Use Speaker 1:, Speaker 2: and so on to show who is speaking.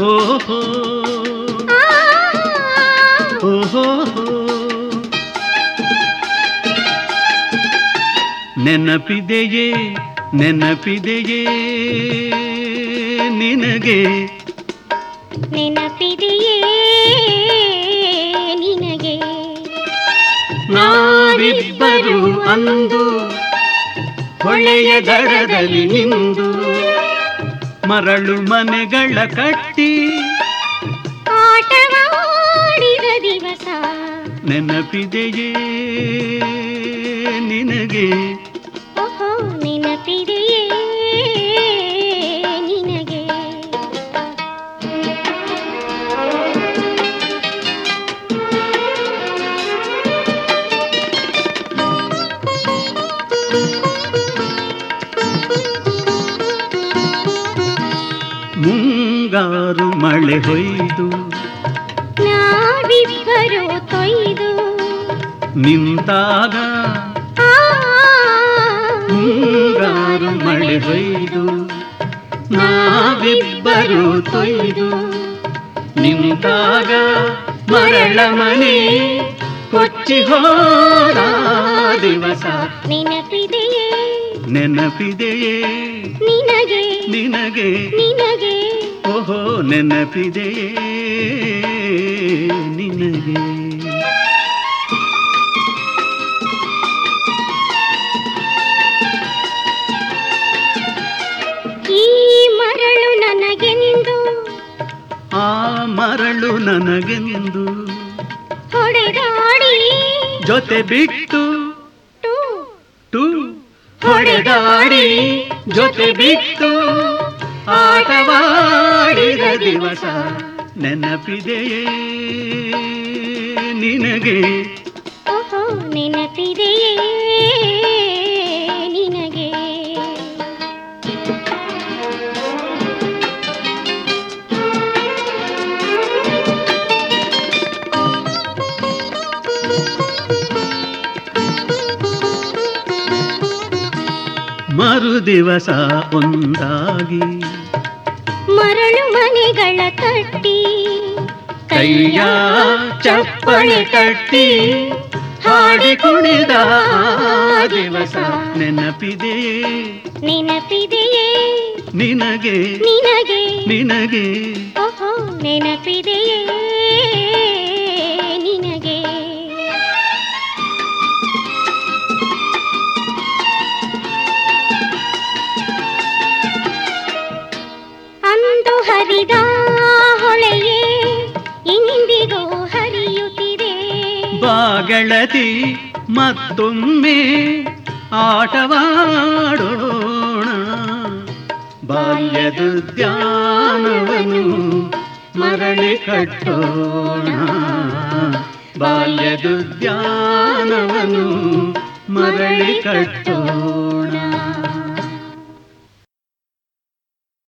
Speaker 1: ಓಹೋ ಓಹೋ ನೆನಪಿದೆಯೇ ನೆನಪಿದೆಯೇ ನಿನಗೆ
Speaker 2: ನೆನಪಿದೆಯೇ ನಿನಗೆ
Speaker 1: ನಾವಿಬ್ಬರು ಅಂದು ಹೊಳೆಯ ದಡದಲ್ಲಿ ನಿಂದು ಮರಳು ಮನೆಗಳ ಕಟ್ಟಿ
Speaker 2: ಆಟವಾಡಿದ ದಿವಸ
Speaker 1: ನೆನಪಿದೆಯೇ ನಿನಗೆ
Speaker 2: ಓಹೋ ನೆನಪಿದೆಯೇ ನಿನಗೆ
Speaker 1: ಮುಂಗಾರು ಮಳೆ ಹೊಯ್ದು
Speaker 2: ನಾವಿಬ್ಬರು ತೊಯ್ದು
Speaker 1: ನಿಂತಾಗ
Speaker 2: ಆ
Speaker 1: ಮುಂಗಾರು ಮಳೆ ಹೊಯ್ದು ನಾವಿಬ್ಬರು ತೊಯ್ದು ನಿಂತಾಗ ಮರಳ ಮನೆ ಕೊಚ್ಚಿ ಹೋದ ದಿವಸ
Speaker 2: ನೆನಪಿದೆಯೇ
Speaker 1: ನೆನಪಿದೆಯೇ
Speaker 2: ನಿನಗೆ
Speaker 1: ನಿನಗೆ
Speaker 2: ನಿನಗೆ
Speaker 1: ಓಹೋ ನೆನಪಿದೆಯೇ ನಿನಗೆ
Speaker 2: ಈ ಮರಳು ನನಗೆಂದು
Speaker 1: ಆ ಮರಳು ನನಗೆಂದು
Speaker 2: ಹೊಡೆದಾಡಿ
Speaker 1: ಜೊತೆ ಬಿಟ್ಟು
Speaker 2: ಟು
Speaker 1: ಟು ಹೊಡೆದಾಡಿ ಜೊತೆ ಬಿಟ್ಟು ಆಟವಾಡಿದ ದಿವಸ ನೆನಪಿದೆಯೇ ನಿನಗೆ
Speaker 2: ಓಹೋ ನೆನಪಿದೆಯೇ ನಿನಗೆ
Speaker 1: ಮರು ದಿವಸ ಒಂದಾಗಿ
Speaker 2: ಮರಳು ಮನೆಗಳ ಕಟ್ಟಿ
Speaker 1: ಕೈಯ ಚಪ್ಪಳೆ ಕಟ್ಟಿ ಹಾಡಿ ಕುಣಿದ ಆ ದಿವಸ ನೆನಪಿದೆಯೇ
Speaker 2: ನೆನಪಿದೆಯೇ
Speaker 1: ನಿನಗೆ
Speaker 2: ನಿನಗೆ
Speaker 1: ನಿನಗೆ
Speaker 2: ಓಹೋ ನೆನಪಿದೆಯೇ ನಿನಗೆ ಅಂದು ಹರಿದ ಹೊಳೆಯೇ ಇಂದಿಗೂ ಹರಿಯುತ್ತಿದೆ
Speaker 1: ಬಾಗಳತಿ ಮತ್ತೊಮ್ಮೆ ಆಟವಾಡೋಣ ಬಾಲ್ಯದುದ್ಯಾನವನು ಮರಳಿ ಕಟ್ಟೋಣ ಬಾಲ್ಯದುದ್ಯಾನವನು ಮರಳಿ ಕಟ್ಟೋಣ